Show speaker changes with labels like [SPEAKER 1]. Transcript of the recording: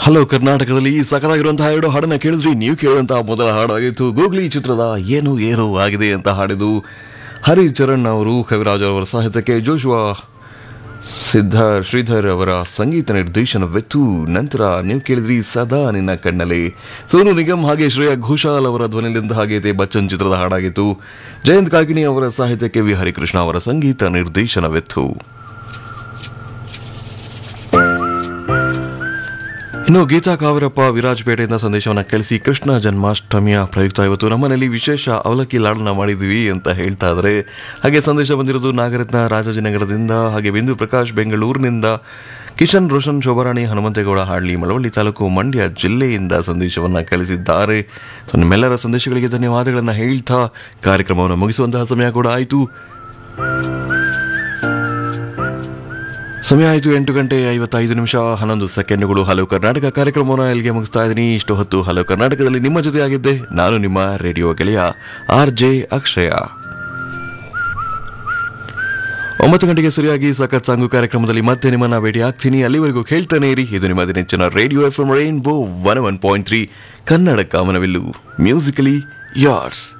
[SPEAKER 1] hello ಕರ್ನಾಟಕದಲ್ಲಿ ಈ ಸಕಲಾಗಿರುವಂತಹ ಎರಡು ಹಾಡನ್ನ ಕೇಳಿದ್ರಿ ನೀವು ಕೇಳಿದಂತಹ ಮೊದಲ ಹಾಡಾಗಿತ್ತು ಗೂಗ್ಲಿ ಚಿತ್ರದ ಏನು ಏನು ಆಗಿದೆ ಅಂತ ಹಾಡಿದು ಹರಿಚರಣ್ ಅವರು ಕವಿರಾಜ್ ಅವರ ಸಾಹಿತ್ಯಕ್ಕೆ ಜೋಶುವ ಸಿದ್ಧಾರ್ ಶ್ರೀಧರ್ ಅವರ ಸಂಗೀತ ನಿರ್ದೇಶನವಿತ್ತು ನಂತರ ನೀವು ಕೇಳಿದ್ರಿ ಸದಾ ನಿನ್ನ ಕಣ್ಣಲ್ಲಿ ಸೋನು ನಿಗಮ್ ಹಾಗೆ ಶ್ರೇಯಾ ಘೋಷಾಲ್ ಅವರ ಧ್ವನಿಯಿಂದ ಹಾಗೈತೆ ಬಚ್ಚನ್ ಚಿತ್ರದ ಹಾಡಾಗಿತ್ತು ಜಯಂತ್ ಕಾಕಿಣಿ ಅವರ ಸಾಹಿತ್ಯಕ್ಕೆ ವಿ ಹರಿಕೃಷ್ಣ ಅವರ ಸಂಗೀತ ನಿರ್ದೇಶನವಿತ್ತು ಇನ್ನು ಗೀತಾ ಕಾವರಪ್ಪ ವಿರಾಜಪೇಟೆಯಿಂದ ಸಂದೇಶವನ್ನು ಕಳಿಸಿ ಕೃಷ್ಣ ಜನ್ಮಾಷ್ಟಮಿಯ ಪ್ರಯುಕ್ತ ಇವತ್ತು ನಮ್ಮನೇಲಿ ವಿಶೇಷ ಅವಲಕ್ಕಿ ಲಾಡನ್ನ ಮಾಡಿದ್ವಿ ಅಂತ ಹೇಳ್ತಾ ಇದ್ದಾರೆ ಹಾಗೆ ಸಂದೇಶ ಬಂದಿರೋದು ನಾಗರತ್ನ ರಾಜಾಜಿನಗರದಿಂದ ಹಾಗೆ ಬಿಂದು ಪ್ರಕಾಶ್ ಬೆಂಗಳೂರಿನಿಂದ ಕಿಶನ್ ರೋಷನ್ ಶೋಭರಾಣಿ ಹನುಮಂತೇಗೌಡ ಹಾಡ್ಲಿ ಮಳವಳ್ಳಿ ತಾಲೂಕು ಮಂಡ್ಯ ಜಿಲ್ಲೆಯಿಂದ ಸಂದೇಶವನ್ನು ಕಳಿಸಿದ್ದಾರೆ ಸೊ ನಿಮ್ಮೆಲ್ಲರ ಸಂದೇಶಗಳಿಗೆ ಧನ್ಯವಾದಗಳನ್ನು ಹೇಳ್ತಾ ಕಾರ್ಯಕ್ರಮವನ್ನು ಮುಗಿಸುವಂತಹ ಸಮಯ ಕೂಡ ಆಯಿತು ಸಮಯ ಆಯಿತು ಎಂಟು ಗಂಟೆ ಐವತ್ತೈದು ನಿಮಿಷ ಹನ್ನೊಂದು ಸೆಕೆಂಡ್ಗಳು ಹಲವು ಕರ್ನಾಟಕ ಕಾರ್ಯಕ್ರಮವನ್ನು ಇಲ್ಲಿಗೆ ಮುಗಿಸ್ತಾ ಇದ್ದೀನಿ ಇಷ್ಟು ಹೊತ್ತು ಹಲವು ಕರ್ನಾಟಕದಲ್ಲಿ ನಿಮ್ಮ ಜೊತೆ ಆಗಿದ್ದೆ ನಾನು ನಿಮ್ಮ ರೇಡಿಯೋ ಗೆಳೆಯ ಆರ್ ಜೆ ಅಕ್ಷಯ ಒಂಬತ್ತು ಗಂಟೆಗೆ ಸರಿಯಾಗಿ ಸಖತ್ ಸಾಂಗು ಕಾರ್ಯಕ್ರಮದಲ್ಲಿ ಮತ್ತೆ ನಿಮ್ಮನ್ನ ಭೇಟಿ ಆಗ್ತೀನಿ ಅಲ್ಲಿವರೆಗೂ ಕೇಳ್ತಾನೆ ಇರಿ ಇದು ನಿಮ್ಮ ನೆಚ್ಚಿನ radio F M rainbow one one point three Kannada ಕಾಮನವಿಲ್ಲು ಮ್ಯೂಸಿಕಲಿ ಯಾರ್ಸ್